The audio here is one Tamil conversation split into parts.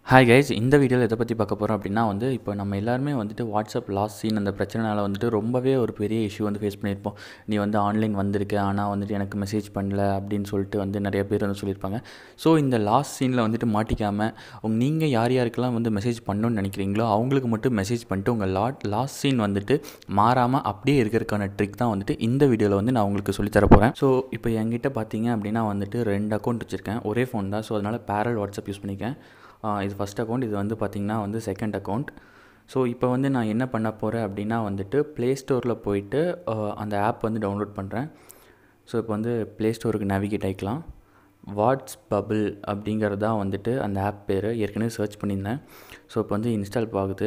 ஹாய் கைஸ் இந்த வீடியோவில் எதை பற்றி பார்க்க போகிறோம் அப்படின்னா வந்து இப்போ நம்ம எல்லாருமே வந்துட்டு வாட்ஸ்அப் லாஸ்ட் சீன் அந்த பிரச்சனைனால வந்துட்டு ரொம்பவே ஒரு பெரிய இஷ்யூ வந்து ஃபேஸ் பண்ணியிருப்போம் நீ வந்து ஆன்லைன் வந்திருக்க ஆனால் வந்துட்டு எனக்கு மெசேஜ் பண்ணல அப்படின்னு சொல்லிட்டு வந்து நிறைய பேர் வந்து சொல்லியிருப்பாங்க ஸோ இந்த லாஸ்ட் சீனில் வந்துட்டு மாட்டிக்காமல் உங்க நீங்கள் யார் யாருக்கெல்லாம் வந்து மெசேஜ் பண்ணணும்னு நினைக்கிறீங்களோ அவங்களுக்கு மட்டும் மெசேஜ் பண்ணிட்டு உங்கள் லாட் லாஸ்ட் சீன் வந்துட்டு மாறாமல் அப்படியே இருக்கிறதுக்கான ட்ரிக் தான் வந்துட்டு இந்த வீடியோவில் வந்து நான் உங்களுக்கு சொல்லித் தர போகிறேன் ஸோ இப்போ என்கிட்ட பார்த்தீங்க அப்படின்னா வந்துட்டு ரெண்டு அக்கௌண்ட் வச்சுருக்கேன் ஒரே ஃபோன் தான் ஸோ அதனால் பேரல் வாட்ஸ்அப் யூஸ் பண்ணிக்கேன் ஆஹ் இது ஃபஸ்ட் அக்கௌண்ட் இது வந்து பார்த்திங்கன்னா வந்து செகண்ட் அக்கௌண்ட் ஸோ இப்போ வந்து நான் என்ன பண்ண போகிறேன் அப்படின்னா வந்துட்டு ப்ளே ஸ்டோரில் போயிட்டு ஆஹ் அந்த ஆப் வந்து டவுன்லோட் பண்ணுறேன் ஸோ இப்போ வந்து ப்ளே ஸ்டோருக்கு நேவிகேட் ஆகிக்கலாம் வாட்ஸ் பபிள் அப்படிங்கிறது தான் வந்துட்டு அந்த ஆப் பேர் ஏற்கனவே சர்ச் பண்ணியிருந்தேன் ஸோ இப்போ வந்து இன்ஸ்டால் ஆகுது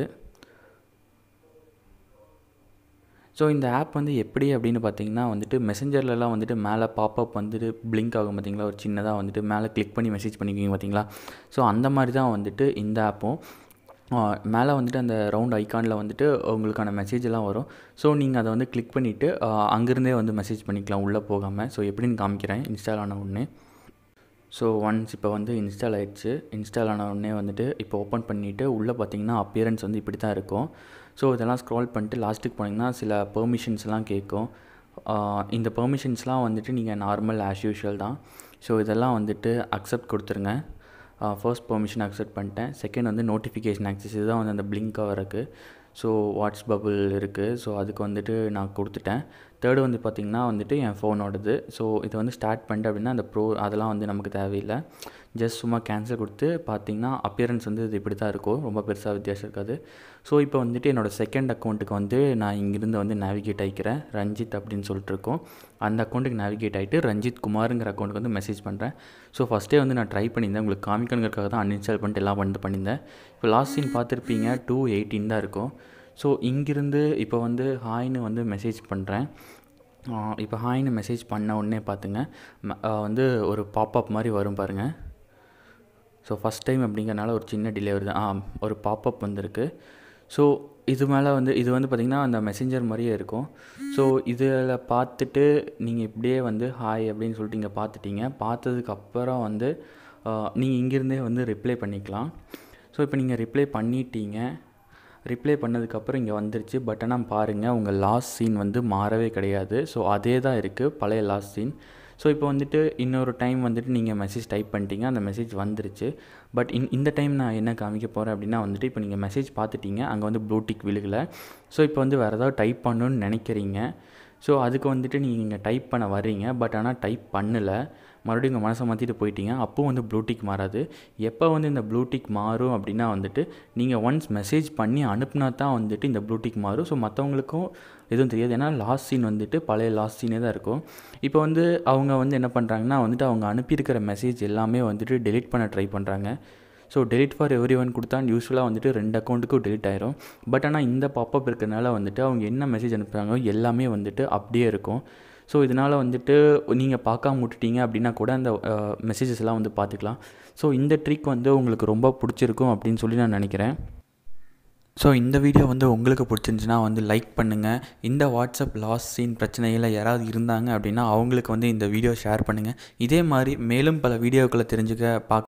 ஸோ இந்த ஆப் வந்து எப்படி அப்படின்னு பார்த்தீங்கன்னா வந்துட்டு மெசஞ்சர்லலாம் வந்துட்டு மேலே பாப்அப் வந்துட்டு பிளிங்க் ஆகும் பார்த்தீங்களா ஒரு சின்னதாக வந்துட்டு மேலே கிளிக் பண்ணி மெசேஜ் பண்ணிக்குவீங்க பார்த்தீங்களா ஸோ அந்த மாதிரி தான் வந்துட்டு இந்த ஆப்பும் மேலே வந்துட்டு அந்த ரவுண்ட் ஐக்கானில் வந்துட்டு உங்களுக்கான மெசேஜ் எல்லாம் வரும் ஸோ நீங்கள் அதை வந்து கிளிக் பண்ணிவிட்டு அங்கேருந்தே வந்து மெசேஜ் பண்ணிக்கலாம் உள்ளே போகாமல் ஸோ எப்படின்னு காமிக்கிறேன் இன்ஸ்டால் ஆன உடனே ஸோ ஒன்ஸ் இப்போ வந்து இன்ஸ்டால் ஆயிடுச்சு இன்ஸ்டால் ஆன உடனே வந்துட்டு இப்போ ஓப்பன் பண்ணிவிட்டு உள்ளே பார்த்தீங்கன்னா அப்பியரன்ஸ் வந்து இப்படி தான் இருக்கும் ஸோ இதெல்லாம் ஸ்க்ரால் பண்ணிட்டு லாஸ்ட்டுக்கு போனீங்கன்னா சில பெர்மிஷன்ஸ்லாம் கேட்கும் ஆஹ் இந்த பெர்மிஷன்ஸ்லாம் வந்துட்டு நீங்கள் நார்மல் ஆஸ் யூஷுவல் தான் ஸோ இதெல்லாம் வந்துட்டு அக்செப்ட் கொடுத்துருங்க ஃபர்ஸ்ட் பெர்மிஷன் அக்செப்ட் பண்ணிட்டேன் செகண்ட் வந்து நோட்டிஃபிகேஷன் ஆக்சஸ் இதுதான் வந்து அந்த பிளிங்காக வரக்கு ஸோ வாட்ஸ் பபுள் இருக்குது ஸோ அதுக்கு வந்துட்டு நான் கொடுத்துட்டேன் தேர்டு வந்து பார்த்திங்கன்னா வந்துட்டு என் ஃபோனோடது ஸோ இது வந்து ஸ்டார்ட் பண்ணிட்டு அப்படின்னா அந்த ப்ரோ அதெல்லாம் வந்து நமக்கு தேவையில்லை ஜஸ்ட் சும்மா கேன்சல் கொடுத்து பார்த்தீங்கன்னா அப்பியரன்ஸ் வந்து இது இப்படி தான் இருக்கும் ரொம்ப பெருசாக வித்தியாசம் இருக்காது ஸோ இப்போ வந்துட்டு என்னோடய செகண்ட் அக்கௌண்ட்டுக்கு வந்து நான் இங்கிருந்து வந்து நேவிகேட் ஆகிக்கிறேன் ரஞ்சித் அப்படின்னு சொல்லிட்டு இருக்கோம் அந்த அக்கௌண்ட்டுக்கு நேவிகேட் ஆகிட்டு ரஞ்சித் குமாருங்கிற அக்கௌண்ட்டுக்கு வந்து மெசேஜ் பண்ணுறேன் ஸோ ஃபஸ்ட்டே வந்து நான் ட்ரை பண்ணியிருந்தேன் உங்களுக்கு காமிக்கணுங்கிறதுக்காக தான் அன்இன்ஸ்டால் பண்ணிட்டு எல்லாம் வந்து பண்ணியிருந்தேன் இப்போ லாஸ்ட் சீன் பார்த்துருப்பீங்க டூ எயிட்டின் தான் இருக்கும் ஸோ இங்கிருந்து இப்போ வந்து ஹாய்னு வந்து மெசேஜ் பண்ணுறேன் இப்போ ஹாய்னு மெசேஜ் பண்ண உடனே பார்த்துங்க ம- ஆ, வந்து ஒரு பாப்அப் மாதிரி வரும் பாருங்கள் ஸோ ஃபஸ்ட் டைம் அப்படிங்கிறனால ஒரு சின்ன டிலே வருது ஆ ஒரு பாப்அப் வந்திருக்கு ஸோ இது மேலே வந்து இது வந்து பார்த்திங்கன்னா அந்த மெசேஞ்சர் மாதிரியே இருக்கும் ஸோ இதில் பார்த்துட்டு நீங்கள் இப்படியே வந்து ஹாய் அப்படின்னு சொல்லிட்டு இங்கே பார்த்துட்டீங்க பார்த்ததுக்கு அப்புறம் வந்து நீங்கள் இங்கேருந்தே வந்து ரிப்ளை பண்ணிக்கலாம் ஸோ இப்போ நீங்கள் ரிப்ளை பண்ணிட்டீங்க ரிப்ளை பண்ணதுக்கப்புறம் இங்கே வந்துருச்சு பட் ஆனால் பாருங்கள் உங்கள் லாஸ்ட் சீன் வந்து மாறவே கிடையாது ஸோ அதே தான் இருக்குது பழைய லாஸ்ட் சீன் ஸோ இப்போ வந்துட்டு இன்னொரு டைம் வந்துட்டு நீங்கள் மெசேஜ் டைப் பண்ணிட்டீங்க அந்த மெசேஜ் வந்துருச்சு பட் இன் இந்த டைம் நான் என்ன காமிக்க போகிறேன் அப்படின்னா வந்துட்டு இப்போ நீங்கள் மெசேஜ் பார்த்துட்டீங்க அங்கே வந்து ப்ளூடிக் விழுகலை ஸோ இப்போ வந்து வேறு ஏதாவது டைப் பண்ணணும்னு நினைக்கிறீங்க ஸோ அதுக்கு வந்துட்டு நீங்கள் டைப் பண்ண வர்றீங்க பட் ஆனால் டைப் பண்ணலை மறுபடியும் உங்கள் மனசை மாற்றிட்டு போயிட்டீங்க அப்போது வந்து ப்ளூடிக் மாறாது எப்போ வந்து இந்த ப்ளூடிக் மாறும் அப்படின்னா வந்துட்டு நீங்கள் ஒன்ஸ் மெசேஜ் பண்ணி அனுப்புனா தான் வந்துட்டு இந்த ப்ளூடிக் மாறும் ஸோ மற்றவங்களுக்கும் எதுவும் தெரியாது ஏன்னா லாஸ்ட் சீன் வந்துட்டு பழைய லாஸ்ட் சீனே தான் இருக்கும் இப்போ வந்து அவங்க வந்து என்ன பண்ணுறாங்கன்னா வந்துட்டு அவங்க அனுப்பியிருக்கிற மெசேஜ் எல்லாமே வந்துட்டு டெலீட் பண்ண ட்ரை பண்ணுறாங்க so delete for everyone கொடுத்தா யூஸ்வலாக வந்துட்டு ரெண்டு அக்கௌண்ட்டுக்கும் டெலிட் ஆயிரும் பட் ஆனால் இந்த பாப்பப் இருக்கிறனால வந்துட்டு அவங்க என்ன மெசேஜ் அனுப்புகிறாங்களோ எல்லாமே வந்துட்டு அப்படியே இருக்கும் ஸோ இதனால் வந்துட்டு நீங்கள் பார்க்காம விட்டுட்டீங்க அப்படின்னா கூட அந்த மெசேஜஸ் எல்லாம் வந்து பார்த்துக்கலாம் ஸோ இந்த ட்ரிக் வந்து உங்களுக்கு ரொம்ப பிடிச்சிருக்கும் அப்படின்னு சொல்லி நான் நினைக்கிறேன் ஸோ இந்த வீடியோ வந்து உங்களுக்கு பிடிச்சிருந்துச்சுன்னா வந்து லைக் பண்ணுங்கள் இந்த வாட்ஸ்அப் லாஸ் சீன் பிரச்சனையில் யாராவது இருந்தாங்க அப்படின்னா அவங்களுக்கு வந்து இந்த வீடியோ ஷேர் பண்ணுங்கள் இதே மாதிரி மேலும் பல வீடியோக்களை தெரிஞ்சுக்க பார்க்க